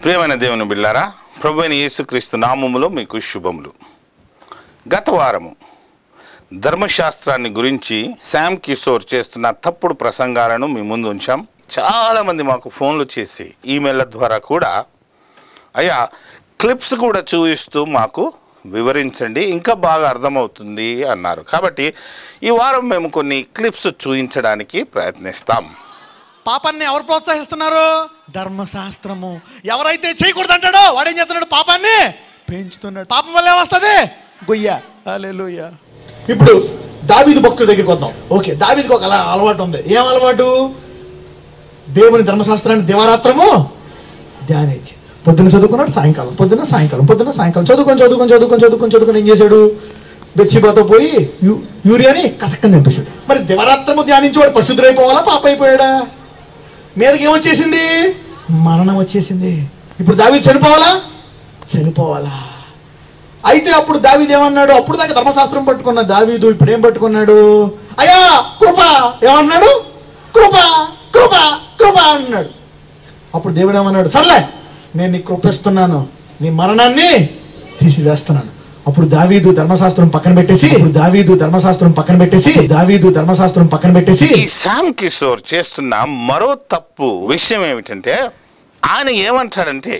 ప్రియమైన దేవుని బిళ్ళారా ప్రభు అయిన యేసుక్రీస్తు నామములో మీకు శుభములు గత వారము ధర్మశాస్త్రాన్ని గురించి శామ్ కిషోర్ చేస్తున్న తప్పుడు ప్రసంగాలను మీ ముందు ఉంచాం చాలామంది మాకు ఫోన్లు చేసి ఈమెయిల్ల ద్వారా కూడా అయ్యా క్లిప్స్ కూడా చూపిస్తూ మాకు వివరించండి ఇంకా బాగా అర్థమవుతుంది అన్నారు కాబట్టి ఈ వారం మేము కొన్ని క్లిప్స్ చూపించడానికి ప్రయత్నిస్తాం పాపాన్ని ఎవరు ప్రోత్సహిస్తున్నారు ధర్మశాస్త్రము ఎవరైతే చేయకూడదు అంటాడో వాడేం చేస్తున్నాడు పాపాన్ని పెంచుతున్నాడు పాపం వల్ల ఏమొస్తుంది గొయ్య హల్లెలూయ ఇప్పుడు దావీదు భక్తుడి దగ్గరికి వద్దాం ఓకే దావీదుకి ఒక అలా అలవాటు ఉంది ఏం అలవాటు దేవుని ధర్మశాస్త్రాన్ని దివారాత్రము ధ్యానించి పొద్దున్న చదువుకున్నాడు సాయంకాలం పొద్దున్న సాయంకాలం పొద్దున్న సాయంకాలం చదువుకొని చదువుకొని చదువుకొని చదువుకొని చదువుకొని ఏం చేశాడు బెచ్చిబాతో పోయి యు- యూరియాని కసక్కని నింపేశాడు మరి దివారాత్రము ధ్యానించి వాడు పరిశుద్ధుడైపోవాలా పాప అయిపోయాడా మీదకి ఏమొచ్చేసింది మరణం వచ్చేసింది ఇప్పుడు దావీదు చనిపోవాలా చనిపోవాలా అయితే అప్పుడు దావీదు ఏమన్నాడు అప్పుడు దాకా ధర్మశాస్త్రం పట్టుకున్న దావీదు ఇప్పుడు ఏం పట్టుకున్నాడు అయ్యా కృప ఏమన్నాడు కృప కృప కృప అన్నాడు అప్పుడు దేవుడు ఏమన్నాడు సర్లే నేను నీ కృపిస్తున్నాను నీ మరణాన్ని తీసివేస్తున్నాను అప్పుడు దావీదు ధర్మశాస్త్రం పక్కన పెట్టేసి ఇప్పుడు దావీదు ధర్మశాస్త్రం పక్కన పెట్టేసి దావీదు ధర్మశాస్త్రం పక్కన పెట్టేసి ఈ శామ్ కిషోర్ చేస్తున్న మరో తప్పు విషయం ఏమిటంటే ఆయన ఏమంటాడంటే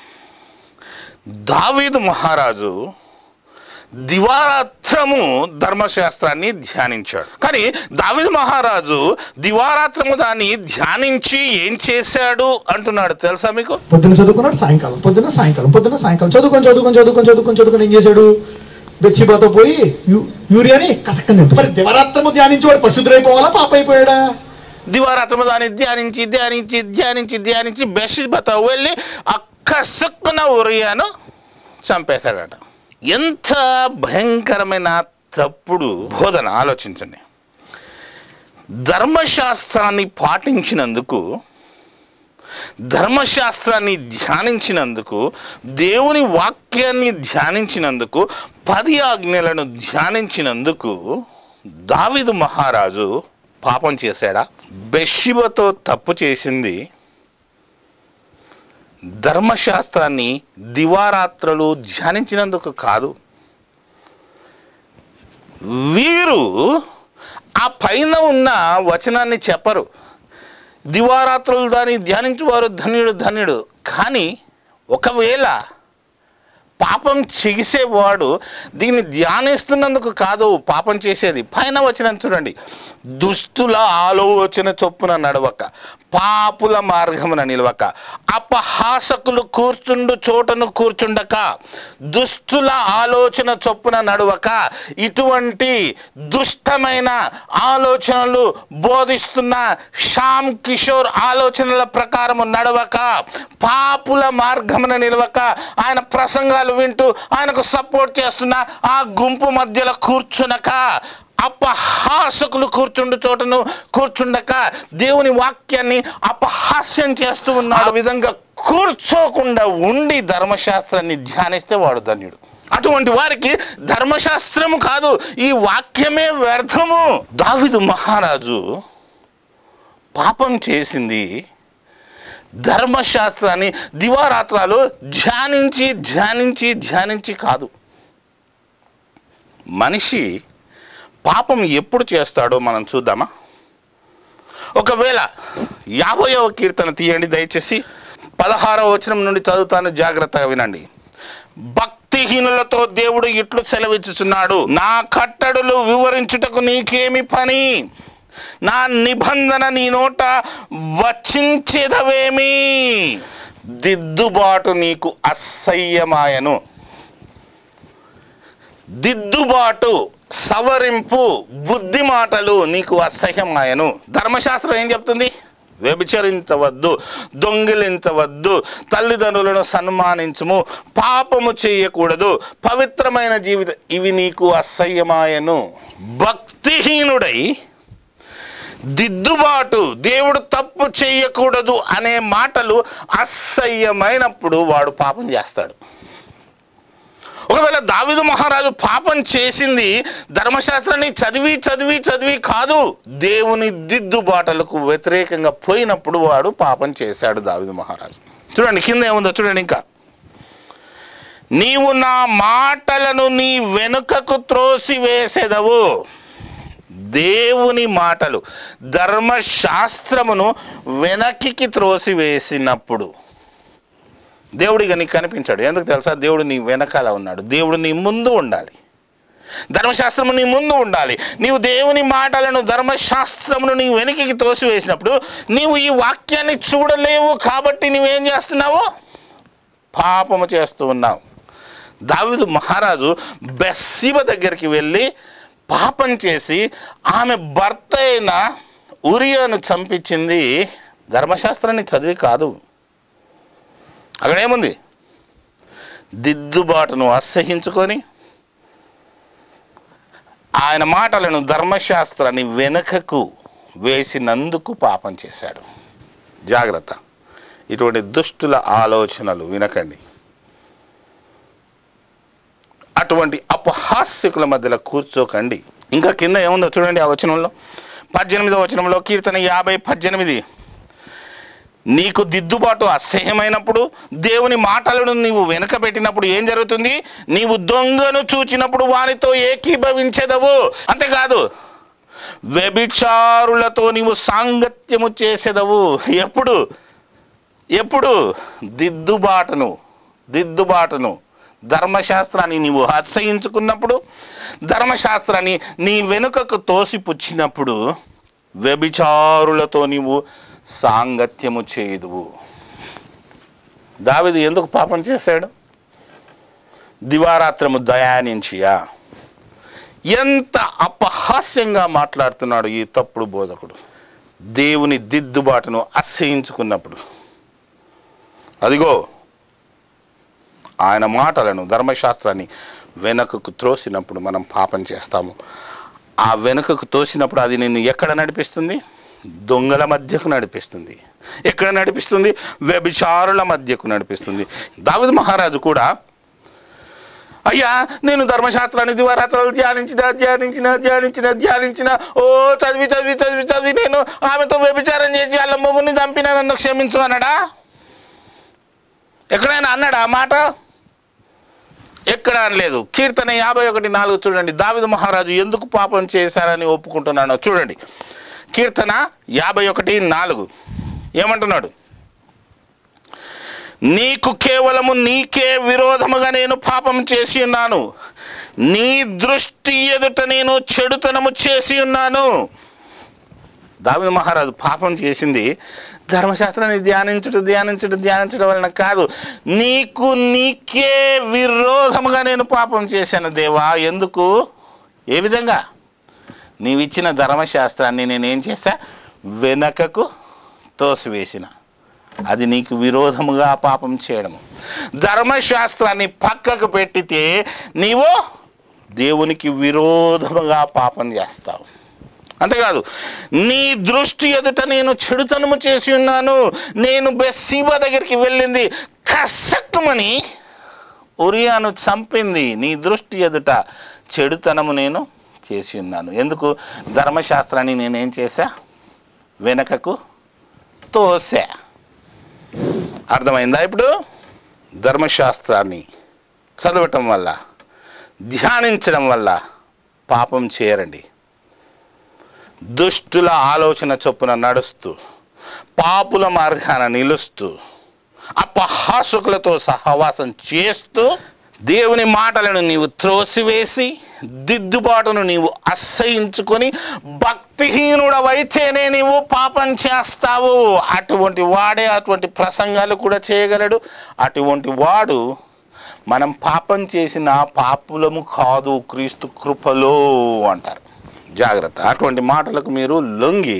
దావీదు మహారాజు దివారాత్రము ధర్మశాస్త్రాన్ని ధ్యానించాడు కానీ దావీదు మహారాజు దివారాత్రము దాన్ని ధ్యానించి ఏం చేశాడు అంటున్నాడు తెలుసా మీకు పొద్దున్న చదువుకున్నాడు సాయంకాలం పొద్దున్న సాయంకాలం పొద్దున్న సాయంకాలం చదువుకొని చదువుకొని చదువుకొని చదువుకొని చదువుకొని ఏం చేశాడు బెచ్చిబాతో పోయి యు- యూరియాని కసక్కని నింపేశాడు. మరి దివారాత్రము ధ్యానించి వాడు పరిశుద్ధుడైపోవాలా పాప అయిపోయాడా దివారాత్రము దాన్ని ధ్యానించి ధ్యానించి ధ్యానించి ధ్యానించి బెషిబత వెళ్ళి అక్కసుక్కున ఉరియాను చంపేశాడట ఎంత భయంకరమైన తప్పుడు బోధన ఆలోచించండి ధర్మశాస్త్రాన్ని పాటించినందుకు ధర్మశాస్త్రాన్ని ధ్యానించినందుకు దేవుని వాక్యాన్ని ధ్యానించినందుకు పది ఆజ్ఞలను ధ్యానించినందుకు దావిదు మహారాజు పాపం చేశాడా బెషిబతో తప్పు చేసింది ధర్మశాస్త్రాన్ని దివారాత్రులు ధ్యానించినందుకు కాదు వీరు ఆ పైన ఉన్న వచనాన్ని చెప్పరు దివారాత్రులు దాన్ని ధ్యానించువారు ధన్యుడు ధన్యుడు కానీ ఒకవేళ పాపం చేసేవాడు దీన్ని ధ్యానిస్తున్నందుకు కాదు పాపం చేసేది పైన వచ్చిన చూడండి దుస్తుల ఆలోచన చొప్పున నడవక పాపుల మార్గమున నిలవక అపహాసకులు కూర్చుండు చోటను కూర్చుండక దుస్తుల ఆలోచన చొప్పున నడవక ఇటువంటి దుష్టమైన ఆలోచనలు బోధిస్తున్న శ్యామ్ కిషోర్ ఆలోచనల ప్రకారము నడవక పాపుల మార్గమున నిలవక ఆయన ప్రసంగాలు వింటూ ఆయనకు సపోర్ట్ చేస్తున్న ఆ గుంపు మధ్యలో కూర్చునక అపహాసకులు కూర్చుండు చోటను కూర్చుండక దేవుని వాక్యాన్ని అపహాస్యం చేస్తూ ఉన్నాడు ఆ విధంగా కూర్చోకుండా ఉండి ధర్మశాస్త్రాన్ని ధ్యానిస్తే వాడు ధన్యుడు అటువంటి వారికి ధర్మశాస్త్రము కాదు ఈ వాక్యమే వ్యర్థము దావిదు మహారాజు పాపం చేసింది ధర్మశాస్త్రాన్ని దివారాత్రాలు ధ్యానించి ధ్యానించి ధ్యానించి కాదు మనిషి పాపం ఎప్పుడు చేస్తాడో మనం చూద్దామా ఒకవేళ యాభైవ కీర్తన తీయండి దయచేసి పదహారవ వచనం నుండి చదువుతాను జాగ్రత్తగా వినండి భక్తిహీనులతో దేవుడు ఇట్లు సెలవిచ్చుచున్నాడు నా కట్టడులు వివరించుటకు నీకేమి పని నా నిబంధన నీ నోట వచ్చించేదవేమి దిద్దుబాటు నీకు అసహ్యమాయను దిద్దుబాటు సవరింపు బుద్ధి మాటలు నీకు అసహ్యమాయను ధర్మశాస్త్రం ఏం చెప్తుంది వ్యభిచరించవద్దు దొంగిలించవద్దు తల్లిదండ్రులను సన్మానించము పాపము చేయకూడదు పవిత్రమైన జీవితం ఇవి నీకు అసహ్యమాయను భక్తిహీనుడై దిద్దుబాటు దేవుడు తప్పు చేయకూడదు అనే మాటలు అసహ్యమైనప్పుడు వాడు పాపం చేస్తాడు ఒకవేళ దావిదు మహారాజు పాపం చేసింది ధర్మశాస్త్రాన్ని చదివి చదివి చదివి కాదు దేవుని దిద్దుబాటలకు వ్యతిరేకంగా పోయినప్పుడు వాడు పాపం చేశాడు దావిదు మహారాజు చూడండి కింద ఏముందో చూడండి ఇంకా నీవు నా మాటలను నీ వెనుకకు త్రోసివేసెదవు దేవుని మాటలు ధర్మశాస్త్రమును వెనక్కి త్రోసివేసినప్పుడు దేవుడిగా నీకు కనిపించాడు ఎందుకు తెలుసా దేవుడు నీ వెనకాల ఉన్నాడు దేవుడు నీ ముందు ఉండాలి ధర్మశాస్త్రము నీ ముందు ఉండాలి నీవు దేవుని మాటలను ధర్మశాస్త్రమును నీ వెనుకకి తోసివేసినప్పుడు నీవు ఈ వాక్యాన్ని చూడలేవు కాబట్టి నువ్వేం చేస్తున్నావు పాపము చేస్తూ ఉన్నావు దావిదు మహారాజు బెస్సిబ దగ్గరికి వెళ్ళి పాపం చేసి ఆమె భర్త అయిన ఉరియాను చంపించింది ధర్మశాస్త్రాన్ని చదివి కాదు అక్కడ ఏముంది దిద్దుబాటును అసహించుకొని ఆయన మాటలను ధర్మశాస్త్రాన్ని వెనుకకు వేసినందుకు పాపం చేశాడు జాగ్రత్త ఇటువంటి దుష్టుల ఆలోచనలు వినకండి అటువంటి అపహాస్యకుల మధ్యలో కూర్చోకండి ఇంకా కింద ఏముందో చూడండి ఆ వచనంలో పద్దెనిమిదో వచనంలో కీర్తన యాభై పద్దెనిమిది నీకు దిద్దుబాటు అసహ్యమైనప్పుడు దేవుని మాటలను నీవు వెనుకబెట్టినప్పుడు ఏం జరుగుతుంది నీవు దొంగను చూచినప్పుడు వారితో ఏకీభవించదవు అంతేకాదు వ్యభిచారులతో నీవు సాంగత్యము చేసేదవు ఎప్పుడు ఎప్పుడు దిద్దుబాటును దిద్దుబాటును ధర్మశాస్త్రాన్ని నీవు అసహించుకున్నప్పుడు ధర్మశాస్త్రాన్ని నీ వెనుకకు తోసిపుచ్చినప్పుడు వ్యభిచారులతో నీవు సాంగత్యము చేయుదువు దావిది ఎందుకు పాపం చేశాడు దివారాత్రము దయానించియా ఎంత అపహాస్యంగా మాట్లాడుతున్నాడు ఈ తప్పుడు బోధకుడు దేవుని దిద్దుబాటును అసహించుకున్నప్పుడు అదిగో ఆయన మాటలను ధర్మశాస్త్రాన్ని వెనుకకు త్రోసినప్పుడు మనం పాపం చేస్తాము ఆ వెనుకకు తోసినప్పుడు అది నిన్ను ఎక్కడ నడిపిస్తుంది దొంగల మధ్యకు నడిపిస్తుంది ఎక్కడ నడిపిస్తుంది వ్యభిచారుల మధ్యకు నడిపిస్తుంది దావిద్ మహారాజు కూడా అయ్యా నేను ధర్మశాస్త్రాన్ని దివారాత్రాలు ధ్యానించిన ధ్యానించిన ధ్యానించిన ధ్యానించిన ఓ చదివి చదివి చదివి చదివి నేను ఆమెతో వ్యభిచారం చేసి వాళ్ళ మొగుని చంపిన నన్ను క్షమించు అన్నాడా ఎక్కడైనా అన్నాడా ఆ మాట ఎక్కడ అనలేదు కీర్తన యాభై ఒకటి నాలుగు చూడండి దావిద మహారాజు ఎందుకు పాపం చేశారని ఒప్పుకుంటున్నానో చూడండి కీర్తన యాభై ఒకటి నాలుగు ఏమంటున్నాడు నీకు కేవలము నీకే విరోధముగా నేను పాపం చేసి ఉన్నాను నీ దృష్టి ఎదుట నేను చెడుతనము చేసి ఉన్నాను దావిద మహారాజు పాపం చేసింది ధర్మశాస్త్రాన్ని ధ్యానించుట ధ్యానించుట ధ్యానించడం వలన కాదు నీకు నీకే విరోధముగా నేను పాపం చేశాను దేవా ఎందుకు ఏ విధంగా నీవిచ్చిన ధర్మశాస్త్రాన్ని నేనేం చేశా వెనకకు తోసివేసిన అది నీకు విరోధముగా పాపం చేయడము ధర్మశాస్త్రాన్ని పక్కకు పెట్టితే నీవు దేవునికి విరోధముగా పాపం చేస్తావు అంతేకాదు నీ దృష్టి ఎదుట నేను చెడుతనము చేసి ఉన్నాను నేను బెస్సీబా దగ్గరికి వెళ్ళింది కసక్కమని ఉరియాను చంపింది నీ దృష్టి ఎదుట చెడుతనము నేను చేసి ఉన్నాను ఎందుకు ధర్మశాస్త్రాన్ని నేనేం చేశా వెనకకు తోసా అర్థమైందా ఇప్పుడు ధర్మశాస్త్రాన్ని చదవటం వల్ల ధ్యానించడం వల్ల పాపం చేయరండి దుష్టుల ఆలోచన చొప్పున నడుస్తూ పాపుల మార్గాన నిలుస్తూ అపహాసుకులతో సహవాసం చేస్తూ దేవుని మాటలను నీవు త్రోసివేసి దిద్దుబాటును నీవు అసహించుకొని భక్తిహీనుడవైతేనే నీవు పాపం చేస్తావు అటువంటి వాడే అటువంటి ప్రసంగాలు కూడా చేయగలడు అటువంటి వాడు మనం పాపం చేసిన పాపులము కాదు క్రీస్తు కృపలో అంటారు జాగ్రత్త అటువంటి మాటలకు మీరు లొంగి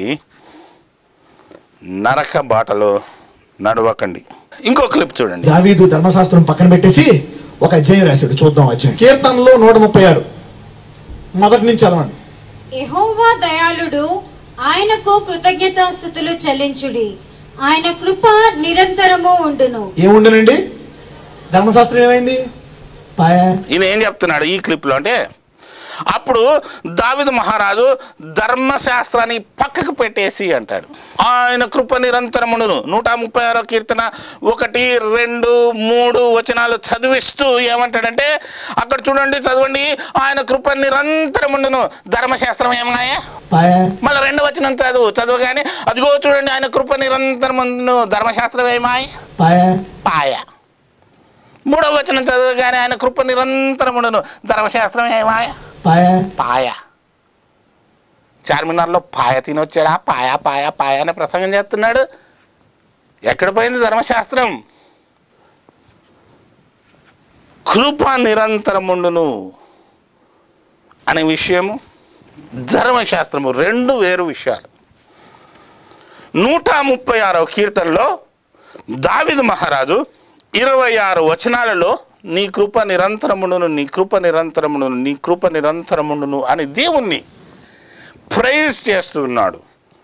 నరక బాటలో నడవకండి ఇంకో క్లిప్ చూడండి దావీదు ధర్మశాస్త్రం పక్కన పెట్టేసి ఒక అధ్యాయం రాశాడు చూద్దాం అధ్యాయం కీర్తనలో నూట ముప్పై ఆరు మొదటి నుంచి చదవండి యెహోవా దయాళుడు ఆయనకు కృతజ్ఞతాస్థుతులు చెల్లించుడి ఆయన కృప నిరంతరము ఉండును ఏముండనండి ధర్మశాస్త్రం ఏమైంది పాయా ఈయన ఏం చెప్తున్నాడు ఈ క్లిప్లో అంటే అప్పుడు దావిదు మహారాజు ధర్మశాస్త్రాన్ని పక్కకు పెట్టేసి అంటాడు ఆయన కృప నిరంతరమును నూట ముప్పై ఆరో కీర్తన ఒకటి రెండు మూడు వచనాలు చదివిస్తూ ఏమంటాడంటే అక్కడ చూడండి చదవండి ఆయన కృప నిరంతరముండును ధర్మశాస్త్రం ఏమాయా పాయ మళ్ళీ రెండో వచనం చదువు చదవగానే అదిగో చూడండి ఆయన కృప నిరంతరముండును ధర్మశాస్త్రం ఏమాయ పాయ పాయ మూడవ వచనం చదవగానే ఆయన కృప నిరంతరముండును ధర్మశాస్త్రం ఏమాయ పాయ పాయ చార్మినార్లో పాయ తినొచ్చాడా పాయ పాయ పాయ అని ప్రసంగం చేస్తున్నాడు ఎక్కడ పోయింది ధర్మశాస్త్రం కృప నిరంతరముండును అనే విషయము ధర్మశాస్త్రము రెండు వేరు విషయాలు నూట ముప్పై ఆరవ కీర్తనలో దావిదు మహారాజు ఇరవై ఆరు వచనాలలో నీ కృప నిరంతరముండును నీ కృప నిరంతరముండును నీ కృప నిరంతరముండును అని దేవుణ్ణి ప్రైజ్ చేస్తూ ఉన్నాడు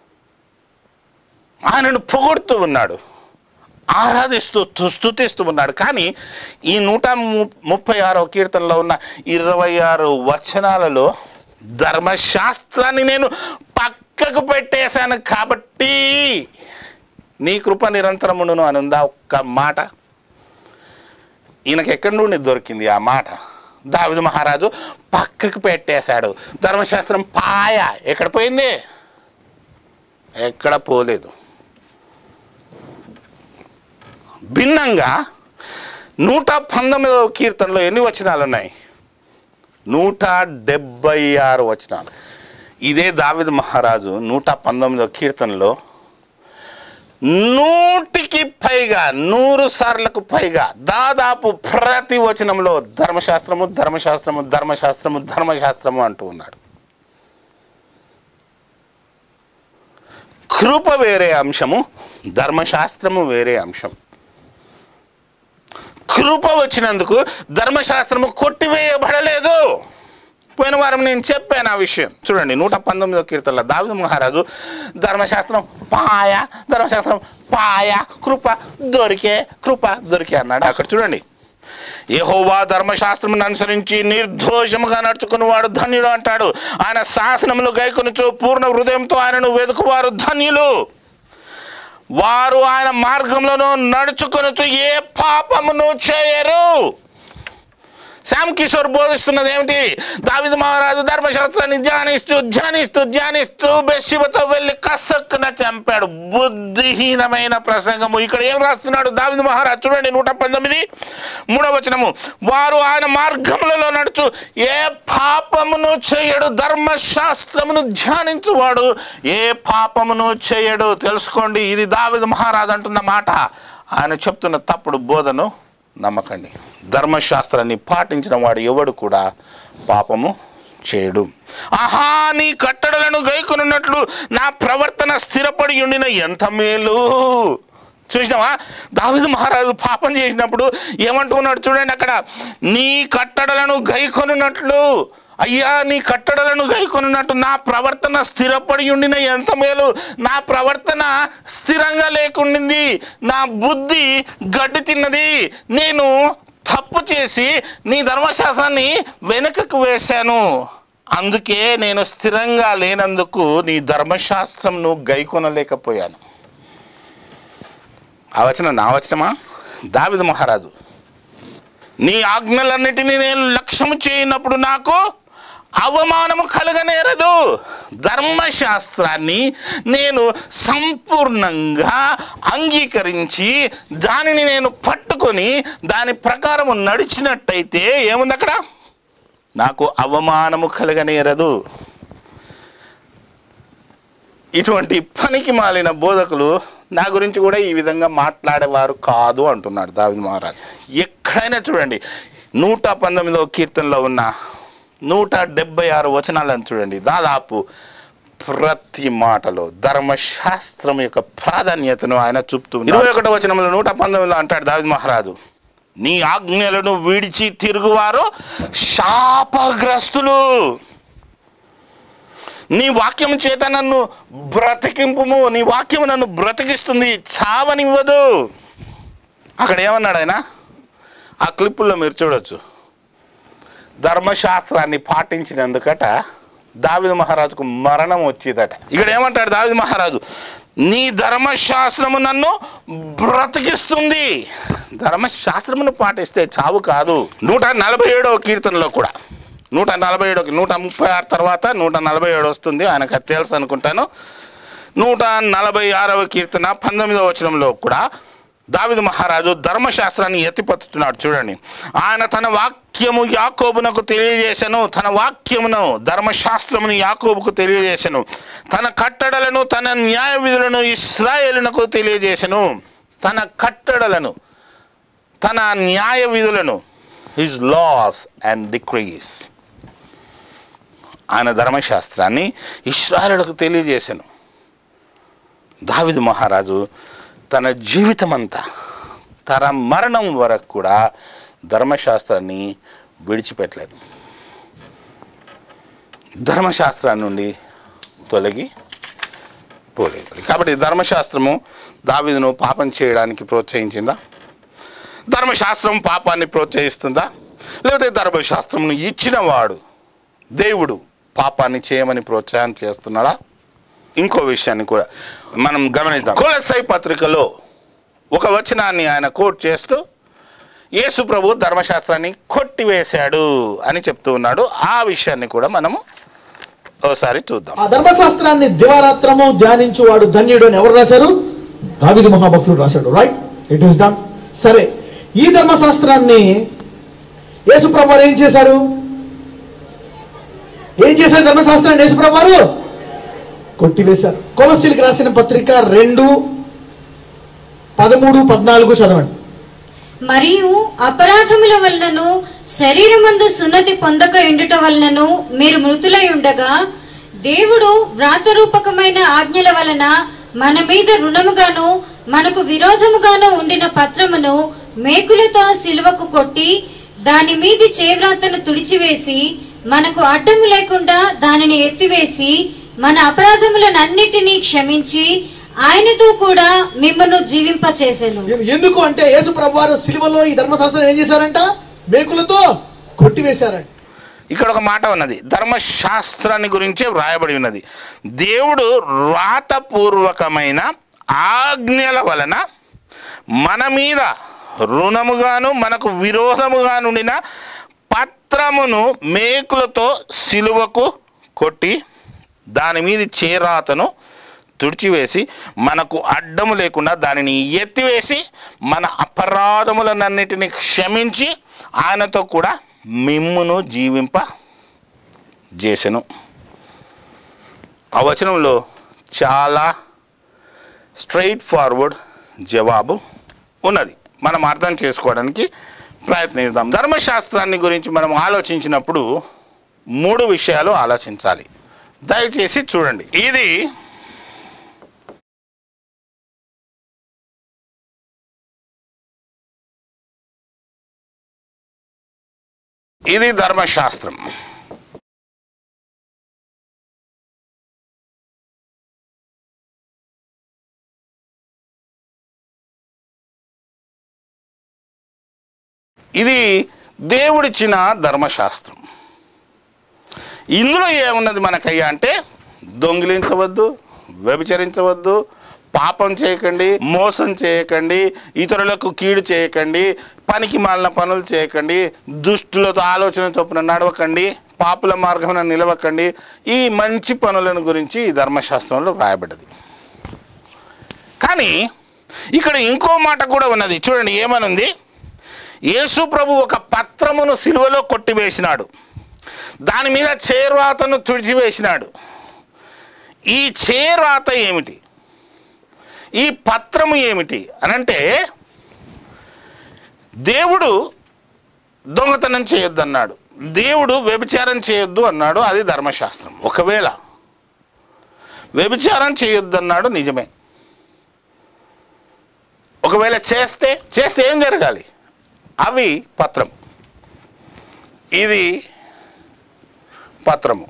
ఆయనను పొగుడుతూ ఉన్నాడు ఆరాధిస్తూ స్తు- స్తుతిస్తూ ఉన్నాడు కానీ ఈ నూట ము- ముప్పై ఆరో కీర్తనలో ఉన్న ఇరవై ఆరు వచనాలలో ధర్మశాస్త్రాన్ని నేను పక్కకు పెట్టేశాను కాబట్టి నీ కృప నిరంతరమును అని ఉందా ఒక్క మాట ఈయనకి ఎక్కడి నుండి దొరికింది ఆ మాట దావిదు మహారాజు పక్కకు పెట్టేశాడు ధర్మశాస్త్రం పాయ ఎక్కడ పోయింది ఎక్కడ పోలేదు భిన్నంగా నూట పంతొమ్మిదవ కీర్తనలో ఎన్ని వచనాలు ఉన్నాయి నూట డెబ్బై ఆరు వచనాలు ఇదే దావిద్ మహారాజు నూట పంతొమ్మిదవ కీర్తనలో నూటికి పైగా నూరు సార్లకు పైగా దాదాపు ప్రతి వచనంలో ధర్మశాస్త్రము ధర్మశాస్త్రము ధర్మశాస్త్రము ధర్మశాస్త్రము అంటూ ఉన్నాడు కృప వేరే అంశము ధర్మశాస్త్రము వేరే అంశం కృప వచ్చినందుకు ధర్మశాస్త్రము కొట్టివేయబడలేదు పోయిన వారం నేను చెప్పాను ఆ విషయం చూడండి నూట పంతొమ్మిదో కీర్తనలో దావిద మహారాజు ధర్మశాస్త్రం పాయ ధర్మశాస్త్రం పాయ కృప దొరికే కృప దొరికే అన్నాడు అక్కడ చూడండి యెహోవా ధర్మశాస్త్రమును అనుసరించి నిర్దోషముగా నడుచుకున్నవాడు ధన్యుడు అంటాడు ఆయన శాసనములు గైకొనుచు పూర్ణ హృదయంతో ఆయనను వెతుకువారు ధన్యులు వారు ఆయన మార్గంలోనూ నడుచుకొనుచు ఏ పాపమును చేయరు శ్యామ్ కిషోర్ బోధిస్తున్నది ఏమిటి దావిద మహారాజు ధర్మశాస్త్రాన్ని ధ్యానిస్తూ ధ్యానిస్తూ ధ్యానిస్తూ బెస్సిబతో వెళ్ళి కసక్కున చంపాడు బుద్ధిహీనమైన ప్రసంగము ఇక్కడ ఏం రాస్తున్నాడు దావిద మహారాజు చూడండి నూట పంతొమ్మిది మూడవ వచనము వారు ఆయన మార్గములలో నడుచు ఏ పాపమును చేయడు ధర్మశాస్త్రమును ధ్యానించువాడు ఏ పాపమును చేయడు తెలుసుకోండి ఇది దావిద మహారాజు అంటున్న మాట ఆయన చెప్తున్న తప్పుడు బోధను నమ్మకండి ధర్మశాస్త్రాన్ని పాటించిన వాడు ఎవడు కూడా పాపము చేయడు ఆహా నీ కట్టడలను గైకొనున్నట్లు నా ప్రవర్తన స్థిరపడి ఉండిన ఎంత మేలు చూసినావా దావిదు మహారాజు పాపం చేసినప్పుడు ఏమంటున్నాడు చూడండి అక్కడ నీ కట్టడలను గైకొనున్నట్లు అయ్యా నీ కట్టడలను గైకొనున్నట్టు నా ప్రవర్తన స్థిరపడి ఉండిన ఎంత మేలు నా ప్రవర్తన స్థిరంగా లేకుండింది నా బుద్ధి గడ్డి తిన్నది నేను తప్పు చేసి నీ ధర్మశాస్త్రాన్ని వెనుకకు వేశాను అందుకే నేను స్థిరంగా లేనందుకు నీ ధర్మశాస్త్రంను గైకొనలేకపోయాను ఆ వచనం నా వచనమా దావిద మహారాజు నీ ఆజ్ఞలన్నిటినీ నేను లక్ష్యము చేయనప్పుడు నాకు అవమానము కలగనేరదు ధర్మశాస్త్రాన్ని నేను సంపూర్ణంగా అంగీకరించి దానిని నేను పట్టుకొని దాని ప్రకారము నడిచినట్టయితే ఏముంది అక్కడ నాకు అవమానము కలగనేరదు ఇటువంటి పనికి మాలిన బోధకులు నా గురించి కూడా ఈ విధంగా మాట్లాడేవారు కాదు అంటున్నాడు దావిద్ మహారాజ్ ఎక్కడైనా చూడండి నూట పంతొమ్మిదవ కీర్తనలో ఉన్న నూట డెబ్బై ఆరు వచనాలను చూడండి దాదాపు ప్రతి మాటలో ధర్మశాస్త్రం యొక్క ప్రాధాన్యతను ఆయన చూపుతూ ఇరవై ఒకటో వచనంలో నూట పంతొమ్మిదిలో అంటాడు దావిద్ మహారాజు నీ ఆజ్ఞలను విడిచి తిరుగువారు శాపగ్రస్తులు నీ వాక్యం చేత నన్ను బ్రతికింపుము నీ వాక్యం నన్ను బ్రతికిస్తుంది చావనివ్వదు అక్కడ ఏమన్నాడు ఆయన ఆ క్లిప్పుల్లో మీరు చూడొచ్చు ధర్మశాస్త్రాన్ని పాటించినందుకట దావిద మహారాజుకు మరణం వచ్చేదట ఇక్కడ ఏమంటాడు దావిద మహారాజు నీ ధర్మశాస్త్రము నన్ను బ్రతికిస్తుంది ధర్మశాస్త్రమును పాటిస్తే చావు కాదు నూట నలభై ఏడవ కీర్తనలో కూడా నూట నలభై ఏడో నూట ముప్పై ఆరు తర్వాత నూట నలభై ఏడు వస్తుంది ఆయనకు అది తెలుసు అనుకుంటాను నూట నలభై ఆరవ కీర్తన పంతొమ్మిదవ వచనంలో కూడా దావిదు మహారాజు ధర్మశాస్త్రాన్ని ఎత్తిపత్తుతున్నాడు చూడండి ఆయన తన వాక్యము యాకోబునకు తెలియజేశాను తన వాక్యమును ధర్మశాస్త్రమును యాకోబుకు తెలియజేశాను తన కట్టడలను తన న్యాయ విధులను ఇస్రాయేలునకు తెలియజేశాను తన కట్టడలను తన న్యాయ విధులను హిజ్ లాస్ అండ్ డిక్రీస్ ఆయన ధర్మశాస్త్రాన్ని ఇస్రాయలులకు తెలియజేశాను దావిదు మహారాజు తన జీవితమంతా తన మరణం వరకు కూడా ధర్మశాస్త్రాన్ని విడిచిపెట్టలేదు ధర్మశాస్త్రాన్ని నుండి తొలగి పోలేదు కాబట్టి ధర్మశాస్త్రము దావిదును పాపం చేయడానికి ప్రోత్సహించిందా ధర్మశాస్త్రం పాపాన్ని ప్రోత్సహిస్తుందా లేకపోతే ధర్మశాస్త్రంను ఇచ్చినవాడు దేవుడు పాపాన్ని చేయమని ప్రోత్సాహం చేస్తున్నాడా ఇంకో విషయాన్ని కూడా మనం గమనిద్దాం కులసై పత్రికలో ఒక వచనాన్ని ఆయన కోట్ చేస్తూ యేసు ప్రభు ధర్మశాస్త్రాన్ని కొట్టివేశాడు అని చెప్తూ ఉన్నాడు ఆ విషయాన్ని కూడా మనము ఒకసారి చూద్దాం ఆ ధర్మశాస్త్రాన్ని దివారాత్రము ధ్యానించు వాడు ధన్యుడు అని ఎవరు రాశారు దావిది మహాభక్తుడు రాశాడు రైట్ ఇట్ ఇస్ డన్ సరే ఈ ధర్మశాస్త్రాన్ని యేసుప్రభు వారు ఏం చేశారు ఏం చేశారు ధర్మశాస్త్రాన్ని యేసుప్రభు వారు కొట్టివేశారు కొలసీలకు రాసిన పత్రిక రెండు పదమూడు పద్నాలుగు చదవండి మరియు అపరాధముల వలనను శరీరమందు సున్నతి పొందక ఉండుట వలనను మీరు మృతులై ఉండగా దేవుడు వ్రాతరూపకమైన ఆజ్ఞల వలన మన మీద రుణముగాను మనకు విరోధముగాను ఉండిన పత్రమును మేకులతో సిలువకు కొట్టి దాని మీది చేవ్రాతను తుడిచివేసి మనకు అడ్డము లేకుండా దానిని ఎత్తివేసి మన అపరాధములనన్నిటినీ క్షమించి ఆయనతో కూడా మిమ్మను జీవింపచేసెను ఎందుకు అంటే యేసు ప్రభు వారు సిలువలో ఈ ధర్మశాస్త్రం ఏం చేశారంట మేకులతో కొట్టివేశారంట ఇక్కడ ఒక మాట ఉన్నది ధర్మశాస్త్రాన్ని గురించే వ్రాయబడి ఉన్నది దేవుడు రాతపూర్వకమైన ఆజ్ఞల వలన మన మీద రుణముగాను మనకు విరోధముగా నుండిన పత్రమును మేకులతో సిలువకు కొట్టి దాని మీద చేరాతను తుడిచివేసి మనకు అడ్డము లేకుండా దానిని ఎత్తివేసి మన అపరాధములనన్నిటిని క్షమించి ఆయనతో కూడా మిమ్మును జీవింప చేసెను ఆ వచనంలో చాలా స్ట్రైట్ ఫార్వర్డ్ జవాబు ఉన్నది మనం అర్థం చేసుకోవడానికి ప్రయత్నిద్దాం ధర్మశాస్త్రాన్ని గురించి మనం ఆలోచించినప్పుడు మూడు విషయాలు ఆలోచించాలి దయచేసి చూడండి ఇది ఇది ధర్మశాస్త్రం ఇది దేవుడిచ్చిన ధర్మశాస్త్రం ఇందులో ఏమున్నది మనకయ్యా అంటే దొంగిలించవద్దు వ్యభిచరించవద్దు పాపం చేయకండి మోసం చేయకండి ఇతరులకు కీడు చేయకండి పనికి మాలిన పనులు చేయకండి దుష్టులతో ఆలోచన చొప్పున నడవకండి పాపుల మార్గమున నిలవకండి ఈ మంచి పనులను గురించి ఈ ధర్మశాస్త్రంలో రాయబడ్డది కానీ ఇక్కడ ఇంకో మాట కూడా ఉన్నది చూడండి ఏమనుంది యేసు ప్రభు ఒక పత్రమును సిలువలో కొట్టివేసినాడు దాని మీద చేరువాతను తుడిచివేసినాడు ఈ చేరాత ఏమిటి ఈ పత్రము ఏమిటి అనంటే దేవుడు దొంగతనం చేయొద్దు అన్నాడు దేవుడు వ్యభిచారం చేయొద్దు అన్నాడు అది ధర్మశాస్త్రం ఒకవేళ వ్యభిచారం చేయొద్దు అన్నాడు నిజమే ఒకవేళ చేస్తే చేస్తే ఏం జరగాలి అవి పత్రం ఇది పత్రము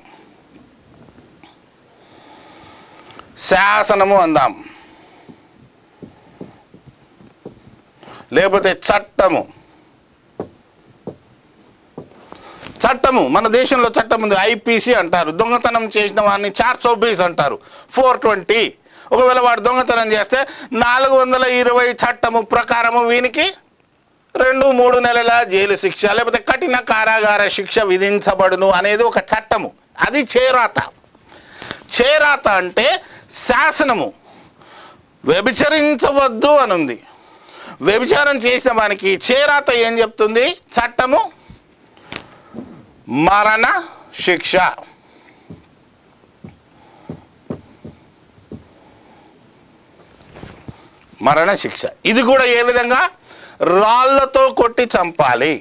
శాసనము అందాం లేకపోతే చట్టము చట్టము మన దేశంలో చట్టం ఉంది ఐపీసీ అంటారు దొంగతనం చేసిన వాడిని చార్ చౌబీస్ అంటారు ఫోర్ ట్వంటీ ఒకవేళ వాడు దొంగతనం చేస్తే నాలుగు వందల ఇరవై చట్టము ప్రకారము వీనికి రెండు మూడు నెలల జైలు శిక్ష లేకపోతే కఠిన కారాగార శిక్ష విధించబడును అనేది ఒక చట్టము అది చేరాత చేరాత అంటే శాసనము వ్యభిచరించవద్దు అని ఉంది వ్యభిచారం చేసిన వానికి చేరాత ఏం చెప్తుంది చట్టము మరణ శిక్ష మరణ శిక్ష ఇది కూడా ఏ విధంగా రాళ్లతో కొట్టి చంపాలి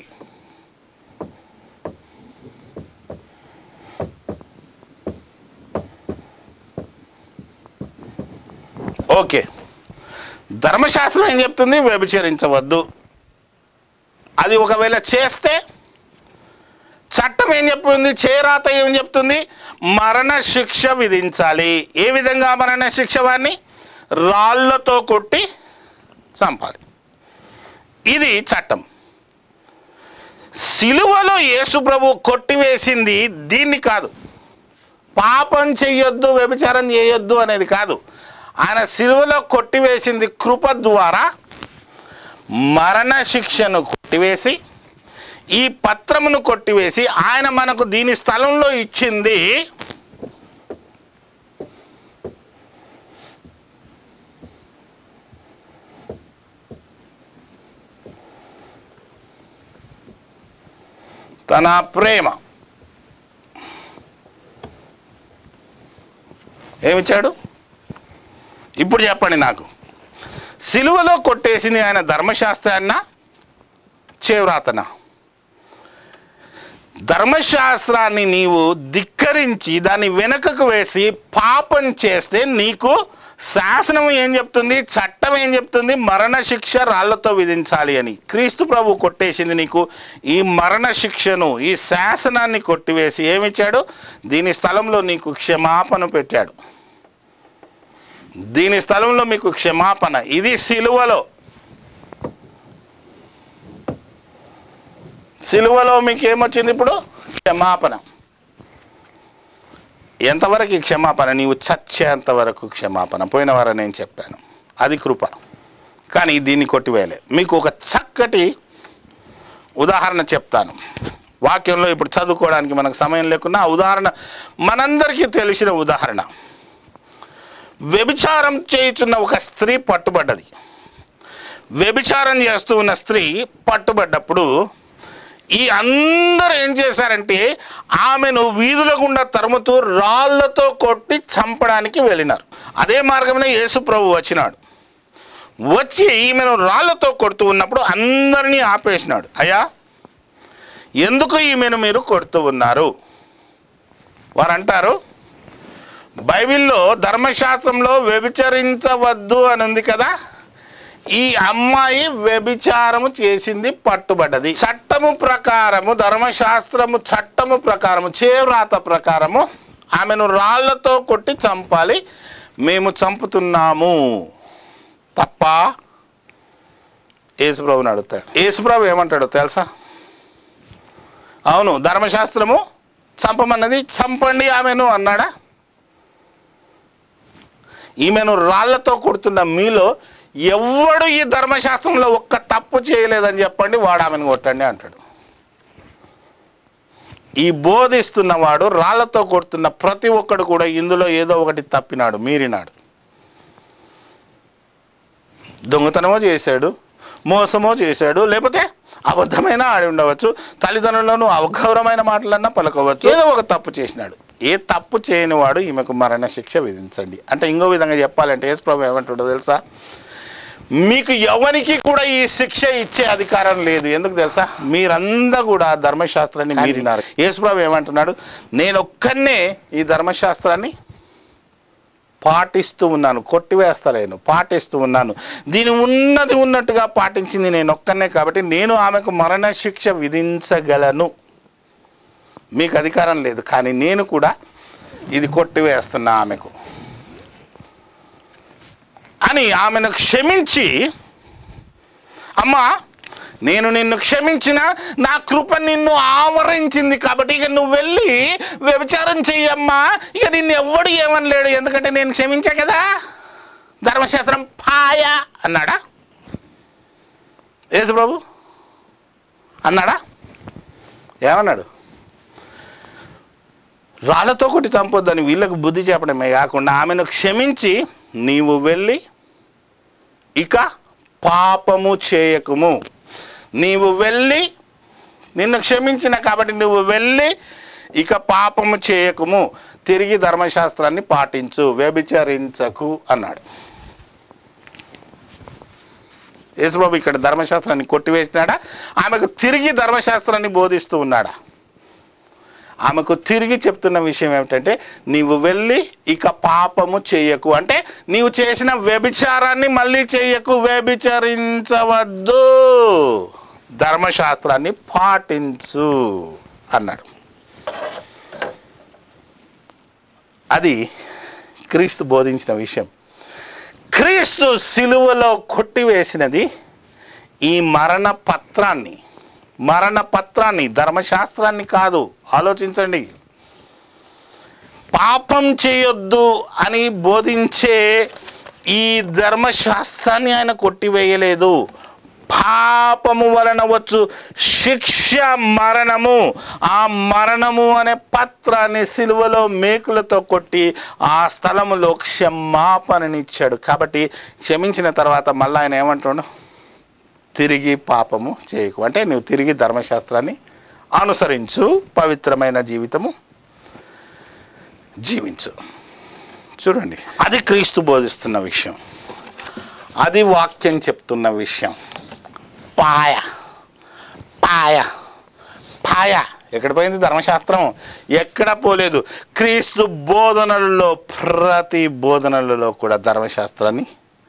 ఓకే ధర్మశాస్త్రం ఏం చెప్తుంది వ్యభిచరించవద్దు అది ఒకవేళ చేస్తే చట్టం ఏం చెప్తుంది చేరాత ఏం చెప్తుంది మరణ శిక్ష విధించాలి ఏ విధంగా మరణ శిక్ష వాడిని రాళ్ళతో కొట్టి చంపాలి ఇది చట్టం సిలువలో యేసుప్రభు కొట్టివేసింది దీన్ని కాదు పాపం చెయ్యొద్దు వ్యభిచారం చేయొద్దు అనేది కాదు ఆయన సిలువలో కొట్టివేసింది కృప ద్వారా మరణ శిక్షను కొట్టివేసి ఈ పత్రమును కొట్టివేసి ఆయన మనకు దీని స్థలంలో ఇచ్చింది తన ప్రేమ ఏమిచ్చాడు ఇప్పుడు చెప్పండి నాకు సిలువలో కొట్టేసింది ఆయన ధర్మశాస్త్రాన్న చేవ్రాతన ధర్మశాస్త్రాన్ని నీవు ధిక్కరించి దాన్ని వెనుకకు వేసి పాపం చేస్తే నీకు శాసనం ఏం చెప్తుంది చట్టం ఏం చెప్తుంది మరణ శిక్ష రాళ్లతో విధించాలి అని క్రీస్తు ప్రభు కొట్టేసింది నీకు ఈ మరణ శిక్షను ఈ శాసనాన్ని కొట్టివేసి ఏమిచ్చాడు దీని స్థలంలో నీకు క్షమాపణ పెట్టాడు దీని స్థలంలో మీకు క్షమాపణ ఇది సిలువలో సిలువలో మీకు ఏమొచ్చింది ఇప్పుడు క్షమాపణ ఎంతవరకు ఈ క్షమాపణ నీవు చచ్చేంత వరకు క్షమాపణ పోయిన వారం నేను చెప్పాను అది కృప కానీ దీన్ని కొట్టివేయలే మీకు ఒక చక్కటి ఉదాహరణ చెప్తాను వాక్యంలో ఇప్పుడు చదువుకోవడానికి మనకు సమయం లేకున్నా ఆ ఉదాహరణ మనందరికీ తెలిసిన ఉదాహరణ వ్యభిచారం చేయుచున్న ఒక స్త్రీ పట్టుబడ్డది వ్యభిచారం చేస్తూ ఉన్న స్త్రీ పట్టుబడ్డప్పుడు ఈ అందరూ ఏం చేశారంటే ఆమెను వీధుల గుండా తరుముతూ రాళ్లతో కొట్టి చంపడానికి వెళ్ళినారు అదే మార్గంలో యేసు ప్రభు వచ్చినాడు వచ్చి ఈమెను రాళ్లతో కొడుతూ ఉన్నప్పుడు అందరినీ ఆపేసినాడు అయ్యా ఎందుకు ఈమెను మీరు కొడుతూ ఉన్నారు వారు అంటారు బైబిల్లో ధర్మశాస్త్రంలో వ్యభిచరించవద్దు అని ఉంది కదా ఈ అమ్మాయి వ్యభిచారము చేసింది పట్టుబడ్డది చట్టము ప్రకారము ధర్మశాస్త్రము చట్టము ప్రకారము చేవ్రాత ప్రకారము ఆమెను రాళ్లతో కొట్టి చంపాలి మేము చంపుతున్నాము తప్ప యేసుప్రభుని అడుగుతాడు యేసుప్రభు ఏమంటాడో తెలుసా అవును ధర్మశాస్త్రము చంపమన్నది చంపండి ఆమెను అన్నాడా ఈమెను రాళ్లతో కొడుతున్న మీలో ఎవడు ఈ ధర్మశాస్త్రంలో ఒక్క తప్పు చేయలేదని చెప్పండి వాడు ఆమెను కొట్టండి అంటాడు ఈ బోధిస్తున్నవాడు రాళ్లతో కొడుతున్న ప్రతి ఒక్కడు కూడా ఇందులో ఏదో ఒకటి తప్పినాడు మీరినాడు దొంగతనమో చేశాడు మోసమో చేశాడు లేకపోతే అబద్ధమైన ఆడి ఉండవచ్చు తల్లిదండ్రులను అవగౌరవమైన మాటలన్నా పలకవచ్చు ఏదో ఒక తప్పు చేసినాడు ఏ తప్పు చేయని వాడు ఈమెకు మరణ శిక్ష విధించండి అంటే ఇంకో విధంగా చెప్పాలంటే యేసు ప్రభు ఏమంటాడో తెలుసా మీకు ఎవరికి కూడా ఈ శిక్ష ఇచ్చే అధికారం లేదు ఎందుకు తెలుసా మీరంతా కూడా ధర్మశాస్త్రాన్ని మీరినారు యేసుప్రభు ఏమంటున్నాడు నేను ఒక్కనే ఈ ధర్మశాస్త్రాన్ని పాటిస్తూ ఉన్నాను కొట్టివేస్తలేను పాటిస్తూ ఉన్నాను దీని ఉన్నది ఉన్నట్టుగా పాటించింది నేను ఒక్కనే కాబట్టి నేను ఆమెకు మరణ శిక్ష విధించగలను మీకు అధికారం లేదు కానీ నేను కూడా ఇది కొట్టివేస్తున్నా ఆమెకు అని ఆమెను క్షమించి అమ్మా నేను నిన్ను క్షమించిన నా కృప నిన్ను ఆవరించింది కాబట్టి ఇక నువ్వు వెళ్ళి వ్యభిచారం చెయ్యమ్మా ఇక నిన్ను ఎవ్వడు ఏమనలేడు ఎందుకంటే నేను క్షమించా కదా ధర్మశాస్త్రం పాయ అన్నాడా యేసు ప్రభు అన్నాడా ఏమన్నాడు రాళ్ళతో కొట్టి చంపొద్దని వీళ్ళకు బుద్ధి చెప్పడమే కాకుండా ఆమెను క్షమించి నీవు వెళ్ళి ఇక పాపము చేయకుము నీవు వెళ్ళి నిన్ను క్షమించిన కాబట్టి నువ్వు వెళ్ళి ఇక పాపము చేయకుము తిరిగి ధర్మశాస్త్రాన్ని పాటించు వ్యభిచరించకు అన్నాడు యేసుబాబు ఇక్కడ ధర్మశాస్త్రాన్ని కొట్టివేసినాడా ఆమెకు తిరిగి ధర్మశాస్త్రాన్ని బోధిస్తూ ఉన్నాడా ఆమెకు తిరిగి చెప్తున్న విషయం ఏమిటంటే నీవు వెళ్ళి ఇక పాపము చేయకు అంటే నీవు చేసిన వ్యభిచారాన్ని మళ్ళీ చేయకు వ్యభిచరించవద్దు ధర్మశాస్త్రాన్ని పాటించు అన్నాడు అది క్రీస్తు బోధించిన విషయం క్రీస్తు సిలువలో కొట్టివేసినది ఈ మరణ పత్రాన్ని మరణ పత్రాన్ని ధర్మశాస్త్రాన్ని కాదు ఆలోచించండి పాపం చేయొద్దు అని బోధించే ఈ ధర్మశాస్త్రాన్ని ఆయన కొట్టివేయలేదు పాపము వలన వచ్చు శిక్ష మరణము ఆ మరణము అనే పత్రాన్ని సిలువలో మేకులతో కొట్టి ఆ స్థలములో క్షమాపణనిచ్చాడు కాబట్టి క్షమించిన తర్వాత మళ్ళీ ఆయన ఏమంటాడు తిరిగి పాపము చేయకు అంటే నువ్వు తిరిగి ధర్మశాస్త్రాన్ని అనుసరించు పవిత్రమైన జీవితము జీవించు చూడండి అది క్రీస్తు బోధిస్తున్న విషయం అది వాక్యం చెప్తున్న విషయం పాయ పాయ పాయ ఎక్కడ పోయింది ధర్మశాస్త్రం ఎక్కడ పోలేదు క్రీస్తు బోధనలలో ప్రతి బోధనలలో కూడా ధర్మశాస్త్రాన్ని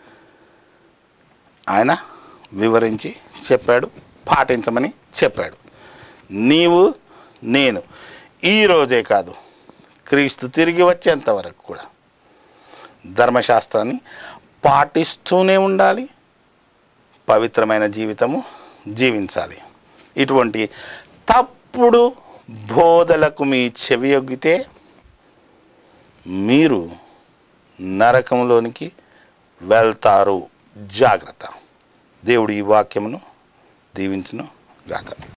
ఆయన వివరించి చెప్పాడు పాటించమని చెప్పాడు నీవు నేను ఈ రోజే కాదు క్రీస్తు తిరిగి వచ్చేంత వరకు కూడా ధర్మశాస్త్రాన్ని పాటిస్తూనే ఉండాలి పవిత్రమైన జీవితము జీవించాలి ఇటువంటి తప్పుడు బోధలకు మీ చెవియొగ్గితే మీరు నరకంలోనికి వెళ్తారు జాగ్రత్త దేవుడు ఈ వాక్యమును దీవించును గాక